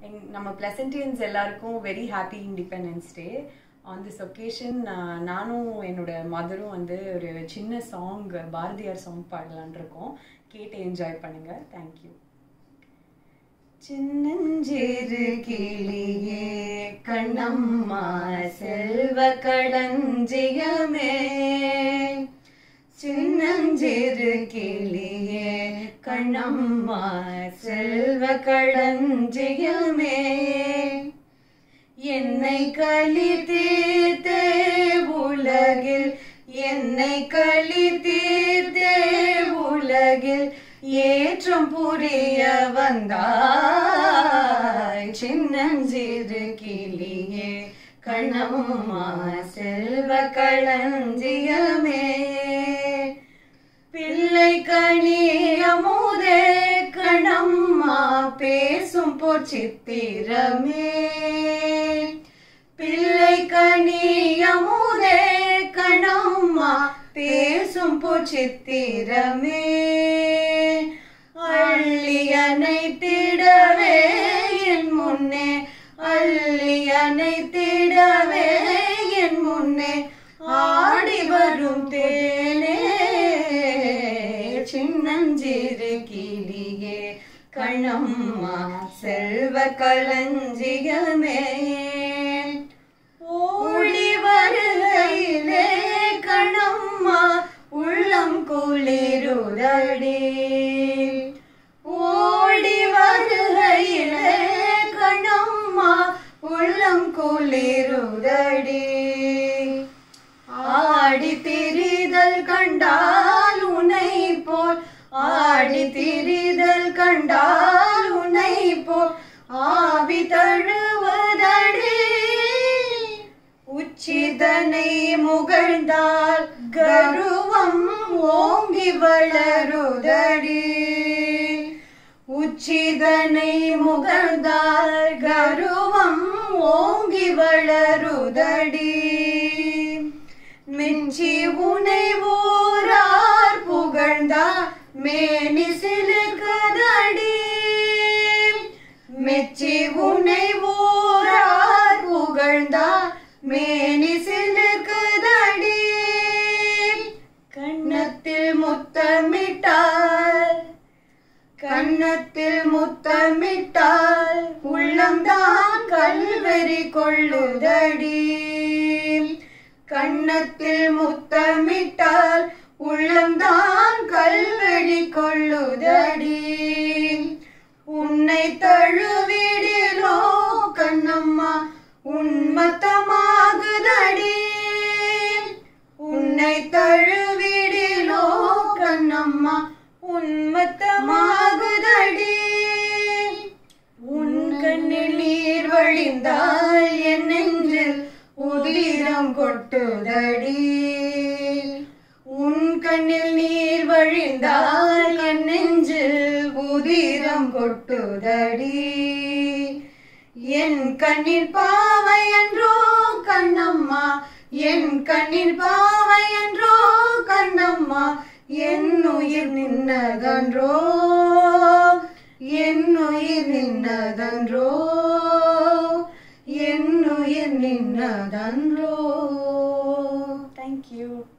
எங் நம்ம பிளசன்டியன்ஸ் எல்லாருக்கும் very happy independence day on this occasion நானும் என்னோட மதரும் வந்து ஒரு சின்ன சாங் பாரதியார் சாங் பாடலான் இருக்கோம் கேட்டு என்ஜாய் பண்ணுங்க தேங்க்யூ சின்னஞ்சிறு கிளியே கண்ணம்மா செல்வ களஞ்சியமே சின்னஞ்சிறு கிளியே கண்ணம்மா செல்வ களஞ்சியமே என்னை களி தீர்த்தே உலகில் என்னை களி தீர்த்தே உலகில் ஏற்றம் புரிய வந்தாய் சின்னஞ்சிறு கிளியே கண்ணம்மா செல்வ களஞ்சியமே பிள்ளை கணியமுதே கணம்மா பேசும் பொச்சித்திரமே பிள்ளை கணியமுதே கணம்மா பேசும் பொச்சித்திரமே அள்ளி அணைத்திடவே என் முன்னே அள்ளி அணைத்திடவே என் முன்னே ஆடி வரும் தேனே சின்னஞ்சிறு கிளியே கண்ணம்மா செல்வ களஞ்சியமே ஓடி வருகையிலே கண்ணம்மா உள்ளம் குளிருதடி ஓடி வருகையிலே கண்ணம்மா உள்ளம் குளிருதடி ஆடி திரிதல் கண்டால் உனை போல் ஆடி திரிதல் கண்டால் உனை போல் ஆவி தழுவதடி உச்சிதனை முகழ்ந்தால் கருவம் ஓங்கி வளருதடி உச்சிதனை முகழ்ந்தால் கருவம் ஓங்கி வளருதடி மெஞ்சி உனை ஊரார் புகழ்ந்தார் மேனி சிலுக்குதடி மெச்சி உனை ஊரார் புகழ்ந்தார் மேனி சிலுக்குதடி கண்ணத்தில் முத்தமிட்டால் கண்ணத்தில் முத்தமிட்டால் உள்ளம்தான் கல்வெறி கொள்ளுதடி கண்ணத்தில் முத்தமிட்டால் உள்ளம்தான் கல்வெளி கொள்ளுதடி உன்னை தழுவிடிலோ கண்ணம்மா உன்மத்தமாகுதடி உன்னை தழுவிடிலோ கண்ணம்மா உன்மத்தமாகுதடி உன் கண்ணில் நீர் வழிந்தால் என் நெஞ்சில் உதிரம் கொட்டுதடி உன் கண்ணில் நீர் வழிந்தால் என் நெஞ்சில் உதிரம் கொட்டுதடி என் கண்ணில் பாவை என்றோ கண்ணம்மா என் கண்ணில் பாவை என்றோ கண்ணம்மா என் உயிர் நின்னதன்றோ என் உயிர் நின்னதன்றோ என் உயிர் நின்னதன்றோ தேங்க்யூ